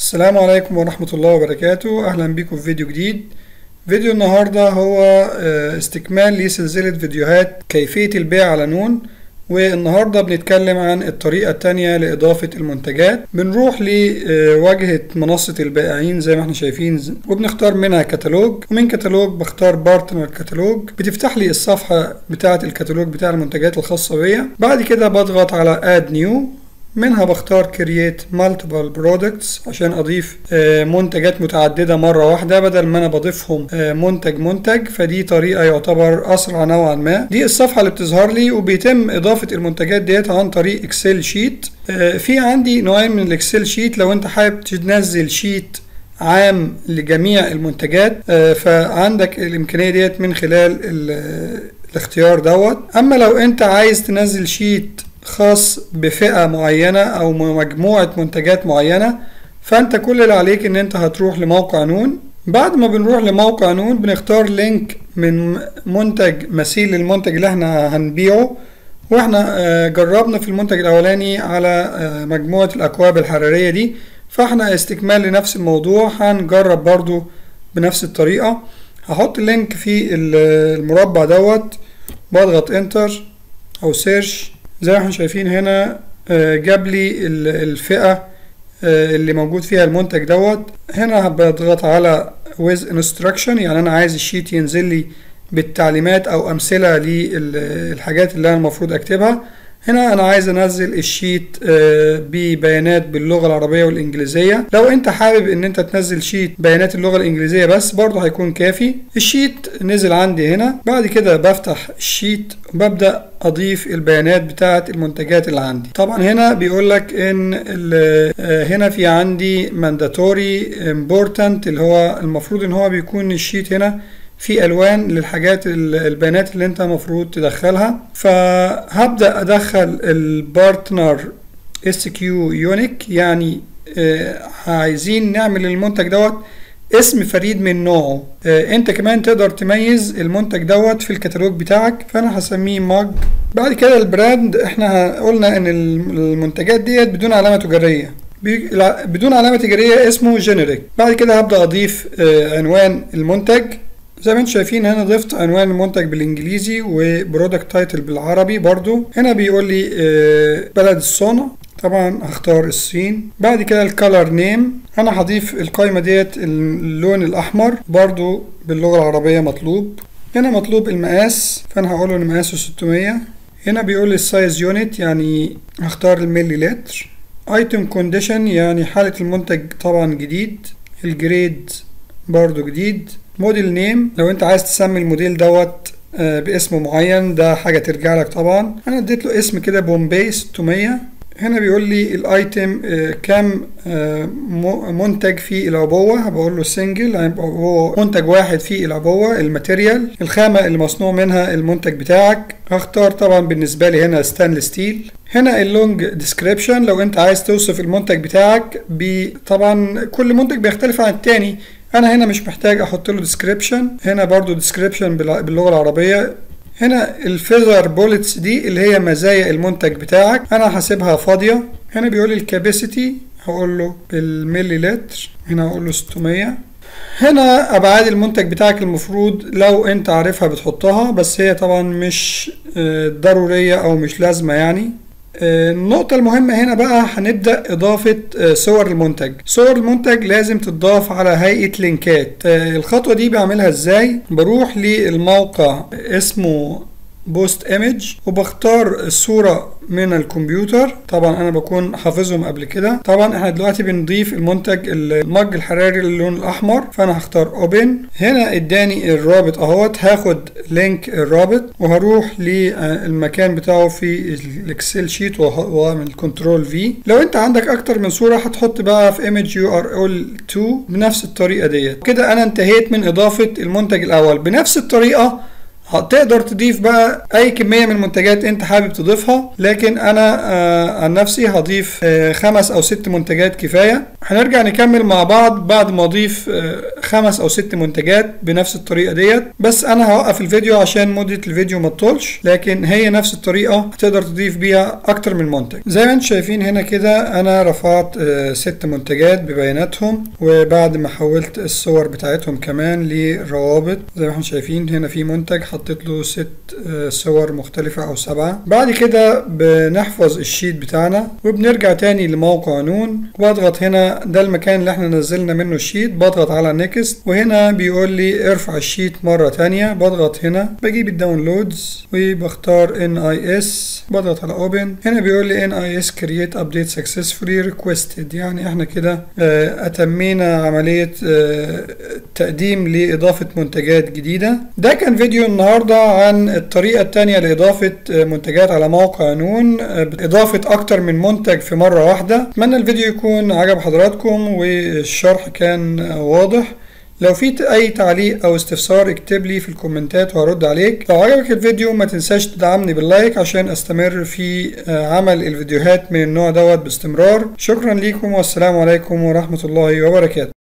السلام عليكم ورحمة الله وبركاته أهلا بكم في فيديو جديد فيديو النهاردة هو آه، استكمال لسلسلة فيديوهات كيفية البيع على نون والنهاردة بنتكلم عن الطريقة التانية لإضافة المنتجات بنروح لواجهة منصة البائعين زي ما احنا شايفين وبنختار منها كتالوج ومن كتالوج بختار بارتنر كتالوج بتفتح لي الصفحة بتاعة الكتالوج بتاع المنتجات الخاصة بيا بعد كده بضغط على اد نيو منها بختار create multiple products عشان اضيف آه، منتجات متعددة مرة واحدة بدل ما انا بضيفهم آه، منتج منتج فدي طريقة يعتبر اسرع نوعا ما دي الصفحة اللي بتظهر لي وبيتم اضافة المنتجات ديت عن طريق اكسل شيت آه، في عندي نوعين من الاكسل شيت لو انت حابب تنزل شيت عام لجميع المنتجات آه، فعندك الامكانية ديت من خلال ال- الاختيار دوت اما لو انت عايز تنزل شيت خاص بفئة معينة أو مجموعة منتجات معينة فأنت كل اللي عليك إن أنت هتروح لموقع نون بعد ما بنروح لموقع نون بنختار لينك من منتج مثيل للمنتج اللي احنا هنبيعه واحنا آه، جربنا في المنتج الأولاني على آه، مجموعة الأكواب الحرارية دي فاحنا استكمال لنفس الموضوع هنجرب برضو بنفس الطريقة هحط اللينك في ال- المربع دوت بضغط انتر او سيرش زي ما احنا شايفين هنا آه، جاب لي ال- الفئة آه، اللي موجود فيها المنتج دوت هنا بضغط على with instruction يعني انا عايز الشيت ينزل لي بالتعليمات او امثلة للحاجات اللي انا المفروض اكتبها هنا انا عايز انزل الشيت آه، ببيانات باللغة العربية والانجليزية لو انت حابب ان انت تنزل شيت بيانات اللغة الانجليزية بس برضه هيكون كافي الشيت نزل عندي هنا بعد كده بفتح الشيت وببدأ اضيف البيانات بتاعة المنتجات اللي عندي طبعا هنا بيقول لك ان ال- آه، هنا في عندي mandatory important اللي هو المفروض ان هو بيكون الشيت هنا في الوان للحاجات ال- البيانات اللي انت المفروض تدخلها فهبدا ادخل البارتنر اس كيو يونيك يعني آه، عايزين نعمل المنتج دوت اسم فريد من نوعه آه، انت كمان تقدر تميز المنتج دوت في الكتالوج بتاعك فانا هسميه ماج بعد كده البراند احنا قلنا ان المنتجات ديت بدون علامه تجاريه بي- لا، بدون علامه تجاريه اسمه جينيريك بعد كده هبدا اضيف آه، عنوان المنتج زي ما انتم شايفين هنا ضفت عنوان المنتج بالانجليزي وبرودكت تايتل بالعربي برضو هنا بيقول لي آه، بلد الصنع طبعا هختار الصين بعد كده الكالر نيم انا هضيف القائمة ديت اللون الاحمر برضو باللغة العربية مطلوب هنا مطلوب المقاس فانا هقول له ان مقاسه 600 هنا بيقول لي السايز يونت يعني هختار الملي لتر ايتم كونديشن يعني حالة المنتج طبعا جديد الجريد برضو جديد موديل نيم لو انت عايز تسمي الموديل دوت آه، باسم معين ده حاجة ترجع لك طبعا انا اديت له اسم كده بومبي 600 هنا بيقول لي الايتم آه، كام آه، م- منتج في العبوة بقول له سنجل هيبقى هو منتج واحد في العبوة الماتيريال الخامة اللي مصنوع منها المنتج بتاعك هختار طبعا بالنسبة لي هنا ستانلس ستيل هنا اللونج ديسكريبشن لو انت عايز توصف المنتج بتاعك ب- طبعا كل منتج بيختلف عن التاني انا هنا مش محتاج احط له ديسكريبشن هنا برضو ديسكريبشن باللغه العربيه هنا الفيذر بولتس دي اللي هي مزايا المنتج بتاعك انا هسيبها فاضيه هنا بيقول لي الكاباسيتي هقول له بالملي لتر هنا هقول له 600 هنا ابعاد المنتج بتاعك المفروض لو انت عارفها بتحطها بس هي طبعا مش آه، ضروريه او مش لازمه يعني آه، النقطة المهمة هنا بقى هنبدأ إضافة آه، صور المنتج صور المنتج لازم تضاف على هيئة لينكات آه، الخطوة دي بعملها إزاي بروح للموقع اسمه بوست ايمج وبختار الصورة من الكمبيوتر طبعا انا بكون حافظهم قبل كده طبعا احنا دلوقتي بنضيف المنتج المج الحراري اللون الاحمر فانا هختار اوبن هنا اداني الرابط اهوت هاخد لينك الرابط وهروح للمكان بتاعه في الاكسل شيت وه- واعمل كنترول في لو انت عندك اكتر من صورة هتحط بقى في ايمج يو ار ال 2 بنفس الطريقة ديت كده انا انتهيت من اضافة المنتج الاول بنفس الطريقة هتقدر تضيف بقى اي كميه من المنتجات انت حابب تضيفها لكن انا آه عن نفسي هضيف آه خمس او ست منتجات كفايه هنرجع نكمل مع بعض بعد ما اضيف آه خمس او ست منتجات بنفس الطريقه ديت بس انا هوقف الفيديو عشان مده الفيديو ما تطولش لكن هي نفس الطريقه هتقدر تضيف بيها اكتر من منتج زي ما انتم شايفين هنا كده انا رفعت آه ست منتجات ببياناتهم وبعد ما حولت الصور بتاعتهم كمان لروابط زي ما احنا شايفين هنا في منتج حطيت له ست آه صور مختلفة او سبعة بعد كده بنحفظ الشيت بتاعنا وبنرجع تاني لموقع نون وبضغط هنا ده المكان اللي احنا نزلنا منه الشيت بضغط على نيكست وهنا بيقول لي ارفع الشيت مرة تانية بضغط هنا بجيب الداونلودز وبختار ان اي اس بضغط على اوبن هنا بيقول لي ان اي اس كرييت ابديت سكسسفولي ريكويستد يعني احنا كده اتمينا عملية تقديم لإضافة منتجات جديدة ده كان فيديو النهاردة عن الطريقة التانية لإضافة منتجات على موقع نون بإضافة أكتر من منتج في مرة واحدة أتمنى الفيديو يكون عجب حضراتكم والشرح كان واضح لو في اي تعليق او استفسار اكتب لي في الكومنتات وهرد عليك لو عجبك الفيديو ما تنساش تدعمني باللايك عشان استمر في عمل الفيديوهات من النوع دوت باستمرار شكرا ليكم والسلام عليكم ورحمة الله وبركاته